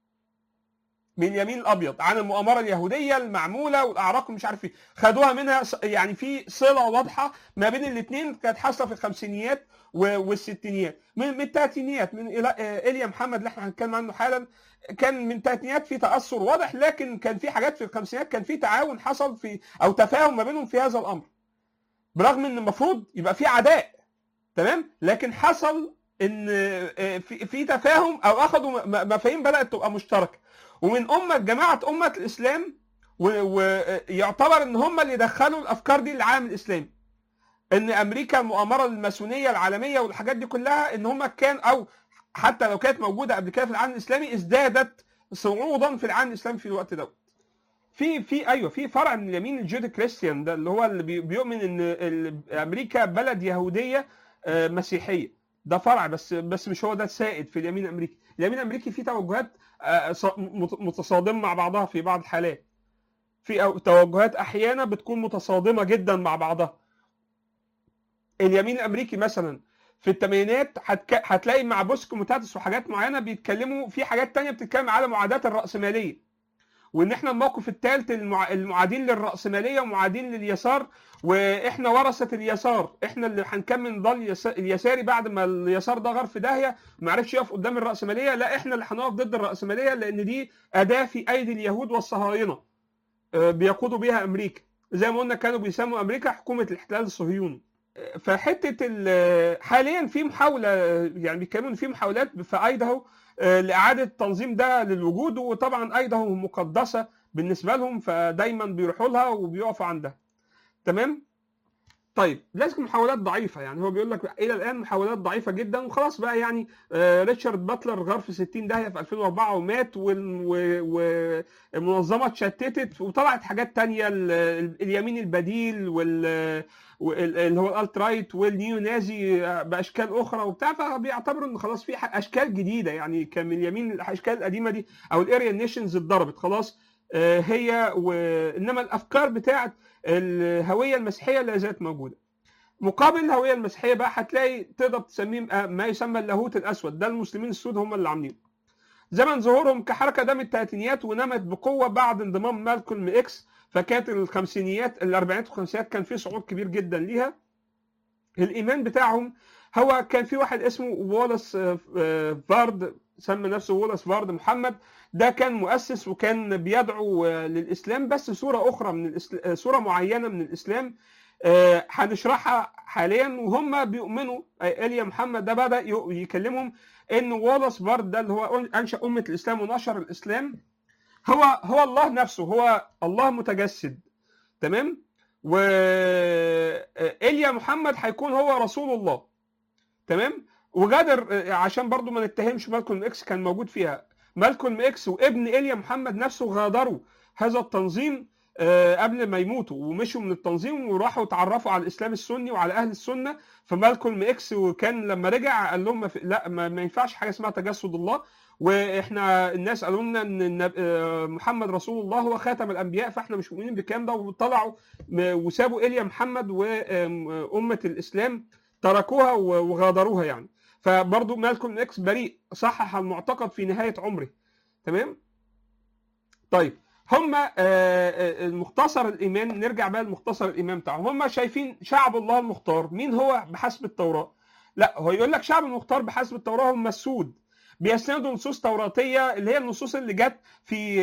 من اليمين الابيض عن المؤامره اليهوديه المعموله والاعراق ومش عارف ايه خدوها منها يعني في صله واضحه ما بين الاثنين كانت حاصله في الخمسينيات والستينيات من من الثلاثينيات من ايليا محمد اللي احنا هنتكلم عنه حالا كان من الثلاثينيات في تاثر واضح لكن كان في حاجات في الخمسينات كان في تعاون حصل في او تفاهم ما بينهم في هذا الامر برغم ان المفروض يبقى في عداء تمام لكن حصل ان في في تفاهم او اخذوا مفاهيم بدات تبقى مشتركه ومن امه جماعه امه الاسلام ويعتبر ان هم اللي دخلوا الافكار دي للعالم الاسلامي ان امريكا المؤامره الماسونيه العالميه والحاجات دي كلها ان هم كان او حتى لو كانت موجوده قبل كده في العالم الاسلامي ازدادت صعودا في العالم الاسلامي في الوقت دوت في في ايوه في فرع من اليمين الجودي كريستيان ده اللي هو اللي بيؤمن ان امريكا بلد يهوديه مسيحيه ده فرع بس بس مش هو ده السائد في اليمين الامريكي اليمين الامريكي فيه توجهات متصادمه مع بعضها في بعض الحالات في توجهات احيانا بتكون متصادمه جدا مع بعضها اليمين الامريكي مثلا في الثمانينات هتك... هتلاقي مع بوسك ومتاتس وحاجات معينه بيتكلموا في حاجات تانية بتتكلم على معاداه الراسماليه وان احنا الموقف الثالث المع... المعادين للراسماليه ومعادين لليسار واحنا ورثه اليسار احنا اللي هنكمل نضال اليس... اليساري بعد ما اليسار ده غار في داهيه ما عرفش يقف قدام الراسماليه لا احنا اللي هنقف ضد الراسماليه لان دي اداه في ايدي اليهود والصهاينه بيقودوا بيها امريكا زي ما قلنا كانوا بيسموا امريكا حكومه الاحتلال الصهيوني فحته حاليا في محاوله يعني بيتكلموا في محاولات في ايداهو لاعاده التنظيم ده للوجود وطبعا ايداهو مقدسه بالنسبه لهم فدايما بيروحوا لها وبيقفوا عندها تمام طيب لازم محاولات ضعيفه يعني هو بيقول لك الى الان محاولات ضعيفه جدا وخلاص بقى يعني ريتشارد باتلر غار في 60 داهيه في 2004 ومات والمنظمه اتشتتت وطلعت حاجات تانية اليمين البديل وال اللي هو الالت رايت والنيو نازي باشكال اخرى وبتاع فبيعتبروا ان خلاص في اشكال جديده يعني كان من اليمين الاشكال القديمه دي او الاريال نيشنز اتضربت خلاص هي و... انما الافكار بتاعت الهويه المسيحيه لا زالت موجوده مقابل الهويه المسيحيه بقى هتلاقي تقدر تسميه ما يسمى اللاهوت الاسود ده المسلمين السود هم اللي عاملينه زمن ظهورهم كحركه ده من الثلاثينيات ونمت بقوه بعد انضمام مالكولم اكس فكانت الخمسينيات الاربعينات والخمسينيات كان في صعود كبير جدا ليها الايمان بتاعهم هو كان في واحد اسمه وولس فارد سمى نفسه وولس فارد محمد ده كان مؤسس وكان بيدعو للاسلام بس صوره اخرى من الإسلام صوره معينه من الاسلام هنشرحها حاليا وهم بيؤمنوا ايليا محمد ده بدا يكلمهم ان وولس فارد ده اللي هو انشا امه الاسلام ونشر الاسلام هو هو الله نفسه هو الله متجسد تمام و ايليا محمد هيكون هو رسول الله تمام وغادر عشان برضو ما نتهمش مالكولم اكس كان موجود فيها مالكولم اكس وابن ايليا محمد نفسه غادروا هذا التنظيم قبل ما يموتوا ومشوا من التنظيم وراحوا اتعرفوا على الاسلام السني وعلى اهل السنه فمالكولم اكس وكان لما رجع قال لهم لا ما ينفعش حاجه اسمها تجسد الله واحنا الناس قالوا لنا ان محمد رسول الله هو خاتم الانبياء فاحنا مش مؤمنين بالكلام ده وطلعوا وسابوا ايليا محمد وامه الاسلام تركوها وغادروها يعني فبرضه مالكولم اكس بريء صحح المعتقد في نهايه عمره تمام طيب هم المختصر الايمان نرجع بقى لمختصر الايمان بتاعهم هم شايفين شعب الله المختار مين هو بحسب التوراه لا هو يقول لك شعب المختار بحسب التوراه هم السود بيستندوا نصوص توراتيه اللي هي النصوص اللي جت في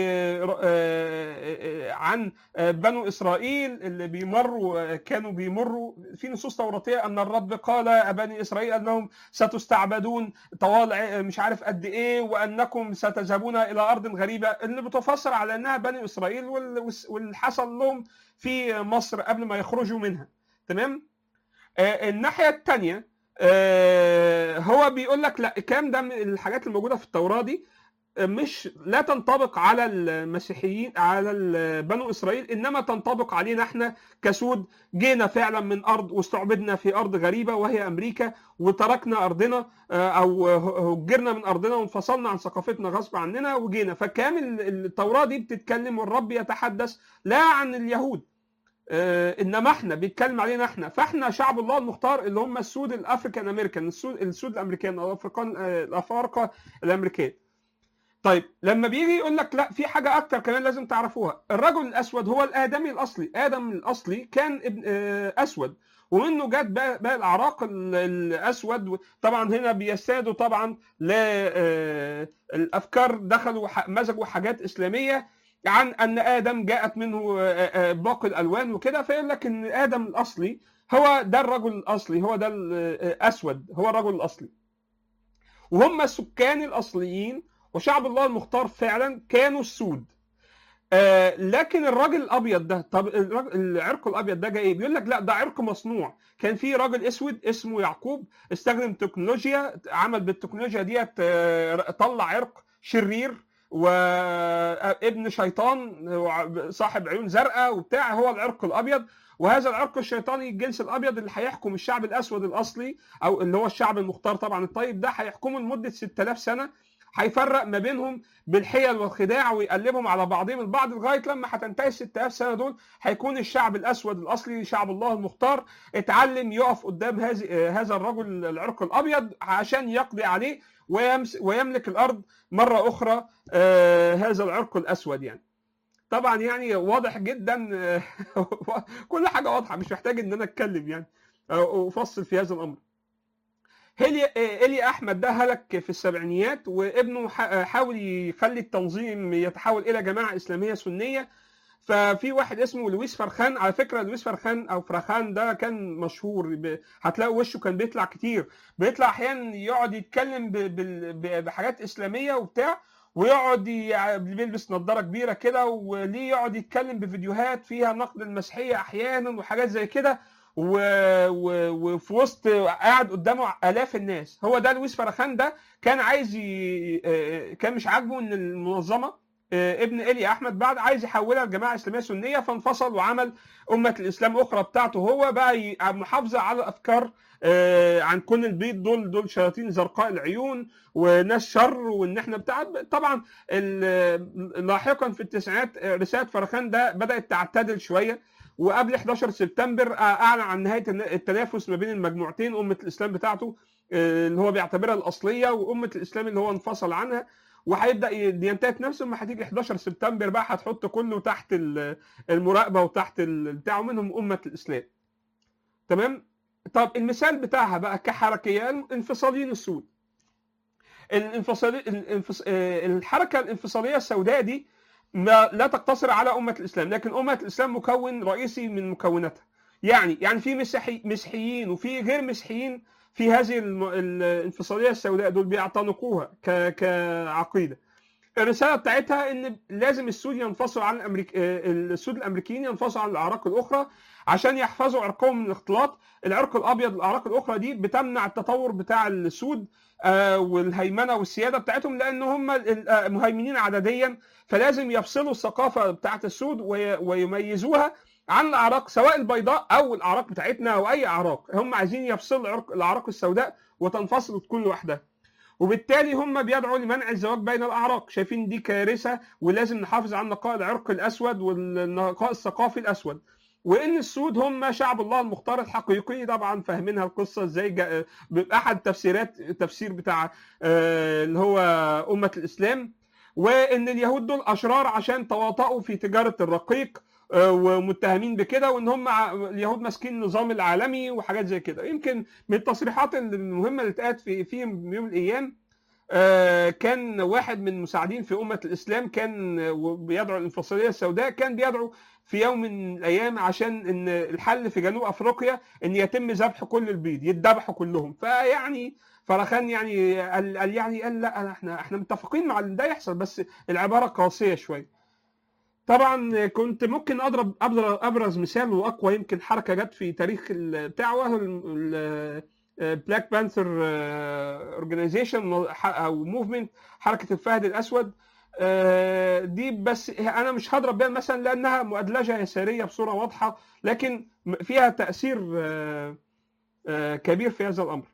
عن بنو اسرائيل اللي بيمروا كانوا بيمروا في نصوص توراتيه ان الرب قال بني اسرائيل انهم ستستعبدون طوال مش عارف قد ايه وانكم ستذهبون الى ارض غريبه اللي بتفسر على انها بني اسرائيل واللي حصل لهم في مصر قبل ما يخرجوا منها تمام الناحيه الثانيه آه، هو بيقول لك لا الكلام ده من الحاجات الموجوده في التوراه دي آه، مش لا تنطبق على المسيحيين على ال- بنو اسرائيل انما تنطبق علينا احنا كسود جينا فعلا من ارض واستعبدنا في ارض غريبه وهي امريكا وتركنا ارضنا آه، او هجرنا من ارضنا وانفصلنا عن ثقافتنا غصب عننا وجينا فكامل التوراه دي بتتكلم والرب يتحدث لا عن اليهود آه، انما احنا بيتكلم علينا احنا فاحنا شعب الله المختار اللي هم السود الافريكان امريكان السود السود الامريكان الافريقان آه، الافارقه الامريكان طيب لما بيجي يقول لك لا في حاجه اكتر كمان لازم تعرفوها الرجل الاسود هو الادمي الاصلي ادم الاصلي كان ابن آه، اسود ومنه جت بقى, بقى الاعراق ال- الاسود طبعا هنا بيستادوا طبعا ل آه، الافكار دخلوا ح- مزجوا حاجات اسلاميه عن ان ادم جاءت منه آه، آه، باقي الالوان وكده فيقول لك ان ادم الاصلي هو ده الرجل الاصلي هو ده الاسود هو الرجل الاصلي وهم السكان الاصليين وشعب الله المختار فعلا كانوا السود آه لكن الراجل الابيض ده طب الراجل- العرق الابيض ده جاي ايه؟ بيقول لك لا ده عرق مصنوع كان في راجل اسود اسمه يعقوب استخدم تكنولوجيا عمل بالتكنولوجيا ديت آه، طلع عرق شرير وابن شيطان صاحب عيون زرقاء وبتاع هو العرق الابيض وهذا العرق الشيطاني الجنس الابيض اللي هيحكم الشعب الاسود الاصلي او اللي هو الشعب المختار طبعا الطيب ده هيحكمه لمده 6000 سنه هيفرق ما بينهم بالحيل والخداع ويقلبهم على بعضهم البعض لغايه لما هتنتهي ال 6000 سنه دول هيكون الشعب الاسود الاصلي شعب الله المختار اتعلم يقف قدام هذه هذا الرجل العرق الابيض عشان يقضي عليه ويمس ويملك الارض مره اخرى آه، هذا العرق الاسود يعني طبعا يعني واضح جدا آه، كل حاجه واضحه مش محتاج ان انا اتكلم يعني او افصل في هذا الامر هيلي إيلي أحمد ده هلك في السبعينيات وابنه ح- حاول يخلي التنظيم يتحول إلى جماعة إسلامية سنية ففي واحد اسمه لويس فرخان على فكرة لويس فرخان أو فرخان ده كان مشهور ب... هتلاقوا وشه كان بيطلع كتير بيطلع أحيانا يقعد يتكلم ب... بال- ب... بحاجات إسلامية وبتاع ويقعد ي... بيلبس نظارة كبيرة كده وليه يقعد يتكلم بفيديوهات فيها نقد المسيحية أحيانا وحاجات زي كده و... و... وفي وسط قاعد قدامه آلاف الناس هو ده لويس فرخان ده كان عايز ي... آه، كان مش عاجبه ان المنظمه آه، ابن إيلي احمد بعد عايز يحولها لجماعه اسلاميه سنيه فانفصل وعمل امه الاسلام اخرى بتاعته هو بقى ي- محافظه على افكار آه، عن كل البيض دول دول شياطين زرقاء العيون وناس شر وان احنا بتاع طبعا ال- لاحقا في التسعينات آه، رساله فرخان ده بدات تعتدل شويه وقبل 11 سبتمبر آه، اعلن عن نهايه التنافس ما بين المجموعتين امه الاسلام بتاعته آه، اللي هو بيعتبرها الاصليه وامه الاسلام اللي هو انفصل عنها وهيبدا ينتهي نفسه لما هتيجي 11 سبتمبر بقى هتحط كله تحت ال- المراقبه وتحت ال- بتاع منهم امه الاسلام تمام طب المثال بتاعها بقى كحركيه انفصاليين السود الانفصالي الانفص... آه، الحركه الانفصاليه السوداء دي ما لا تقتصر على امه الاسلام لكن امه الاسلام مكون رئيسي من مكوناتها يعني يعني في مسيحي مسيحيين وفي غير مسيحيين في هذه الم... الانفصاليه السوداء دول بيعتنقوها ك... كعقيده الرساله بتاعتها ان لازم السود ينفصلوا عن الأمريك... آه، السود الامريكيين ينفصلوا عن الاعراق الاخرى عشان يحفظوا عرقهم من الاختلاط العرق الابيض الاعراق الاخرى دي بتمنع التطور بتاع السود آه، والهيمنه والسياده بتاعتهم لان هم ال- آه، مهيمنين عدديا فلازم يفصلوا الثقافه بتاعت السود وي- ويميزوها عن الاعراق سواء البيضاء او الاعراق بتاعتنا او اي اعراق هم عايزين يفصلوا العرق- الاعراق السوداء وتنفصل كل واحده وبالتالي هم بيدعوا لمنع الزواج بين الاعراق شايفين دي كارثه ولازم نحافظ على نقاء العرق الاسود والنقاء الثقافي الاسود وان السود هم شعب الله المختار الحقيقي طبعا فاهمينها القصه ازاي جا- باحد تفسيرات التفسير بتاع آه، اللي هو امه الاسلام وان اليهود دول اشرار عشان تواطؤوا في تجاره الرقيق آه، ومتهمين بكده وان هم ع- اليهود ماسكين النظام العالمي وحاجات زي كده يمكن من التصريحات المهمه اللي اتقالت في في يوم من الايام آه، كان واحد من المساعدين في أمة الإسلام كان آه، بيدعو الانفصالية السوداء كان بيدعو في يوم من الأيام عشان إن الحل في جنوب أفريقيا إن يتم ذبح كل البيض يتذبحوا كلهم فيعني فرخان يعني قال, قال يعني قال لا احنا احنا متفقين مع ان ده يحصل بس العباره قاسيه شويه. طبعا كنت ممكن اضرب أبرز- ابرز مثال واقوى يمكن حركه جت في تاريخ ال- بتاع وهو ال- ال- بلاك بانثر اورجانيزيشن او موفمنت حركه الفهد الاسود آه، دي بس انا مش هضرب بيها مثلا لانها مؤدلجه يساريه بصوره واضحه لكن فيها تاثير آه، آه، كبير في هذا الامر.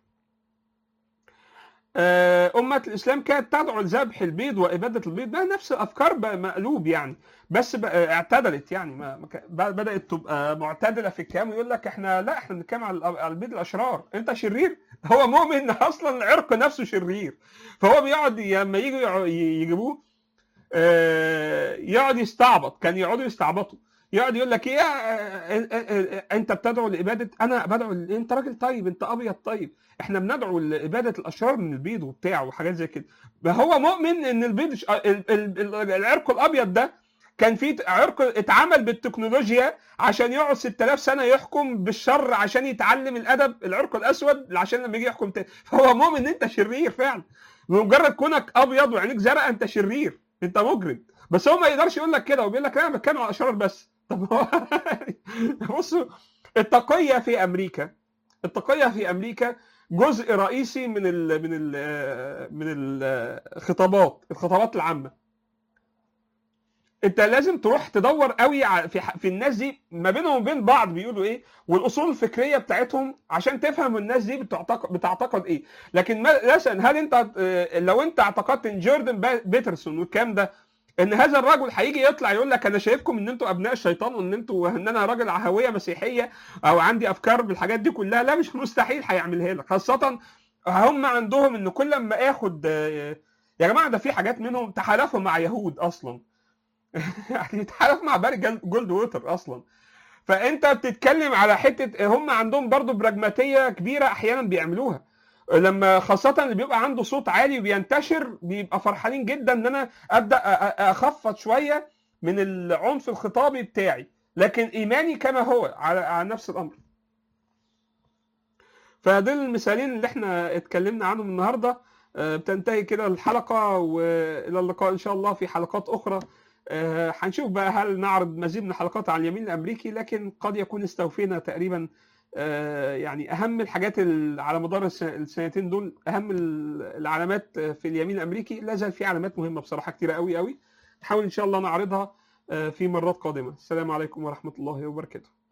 آه، أمة الإسلام كانت تدعو لذبح البيض وإبادة البيض ده نفس الأفكار بقى مقلوب يعني بس بقى اعتدلت يعني ما ما كان- بقى- بدأت تبقى معتدلة في الكلام ويقول لك إحنا لا إحنا بنتكلم على الأ- على البيض الأشرار أنت شرير هو مؤمن إن أصلا العرق نفسه شرير فهو بيقعد لما يجوا يع- يجيبوه آه، يقعد يستعبط كان يقعدوا يستعبطوا يقعد يقول لك ايه آه، آه، آه، آه، انت بتدعو لاباده انا بدعو ل- انت راجل طيب انت ابيض طيب احنا بندعو لاباده الاشرار من البيض وبتاع وحاجات زي كده ما هو مؤمن ان البيض ش- ال- ال- ال- العرق الابيض ده كان في عرق اتعمل بالتكنولوجيا عشان يقعد 6000 سنه يحكم بالشر عشان يتعلم الادب العرق الاسود عشان لما يجي يحكم تاني فهو مؤمن ان انت شرير فعلا بمجرد كونك ابيض وعينيك زرقاء انت شرير انت مجرم بس هو ما يقدرش يقول لك كده وبيقول لك لا انا بتكلم على الاشرار بس طب هو بصوا التقيه في امريكا التقيه في امريكا جزء رئيسي من ال من ال من الخطابات الخطابات العامه انت لازم تروح تدور قوي ع- في ح- في الناس دي ما بينهم وبين بعض بيقولوا ايه والاصول الفكريه بتاعتهم عشان تفهم الناس دي بتعتقد بتعتقد ايه لكن ما- مثلا هل انت اه، لو انت اعتقدت ان جوردن با- بيترسون والكلام ده ان هذا الرجل هيجي يطلع يقول لك انا شايفكم ان انتوا ابناء الشيطان وان انتوا ان انا راجل هويه مسيحيه او عندي افكار بالحاجات دي كلها لا مش مستحيل هيعملها لك خاصه هم عندهم ان كل ما اخد اه، يا جماعه ده في حاجات منهم تحالفوا مع يهود اصلا يعني تحالف مع باري جل- جولد ووتر اصلا فانت بتتكلم على حته هم عندهم برضو براجماتيه كبيره احيانا بيعملوها لما خاصة اللي بيبقى عنده صوت عالي وبينتشر بيبقى فرحانين جدا ان انا ابدا أ- أ- اخفض شوية من العنف الخطابي بتاعي لكن ايماني كما هو على, على نفس الامر فدول المثالين اللي احنا اتكلمنا عنهم النهارده آه، بتنتهي كده الحلقة والى اللقاء ان شاء الله في حلقات اخرى آه، هنشوف بقى هل نعرض مزيد من الحلقات عن اليمين الامريكي لكن قد يكون استوفينا تقريبا آه، يعني اهم الحاجات ال- على مدار الس- السنتين دول اهم ال- العلامات آه، في اليمين الامريكي لا زال في علامات مهمه بصراحه كتيره قوي قوي نحاول ان شاء الله نعرضها آه، في مرات قادمه السلام عليكم ورحمه الله وبركاته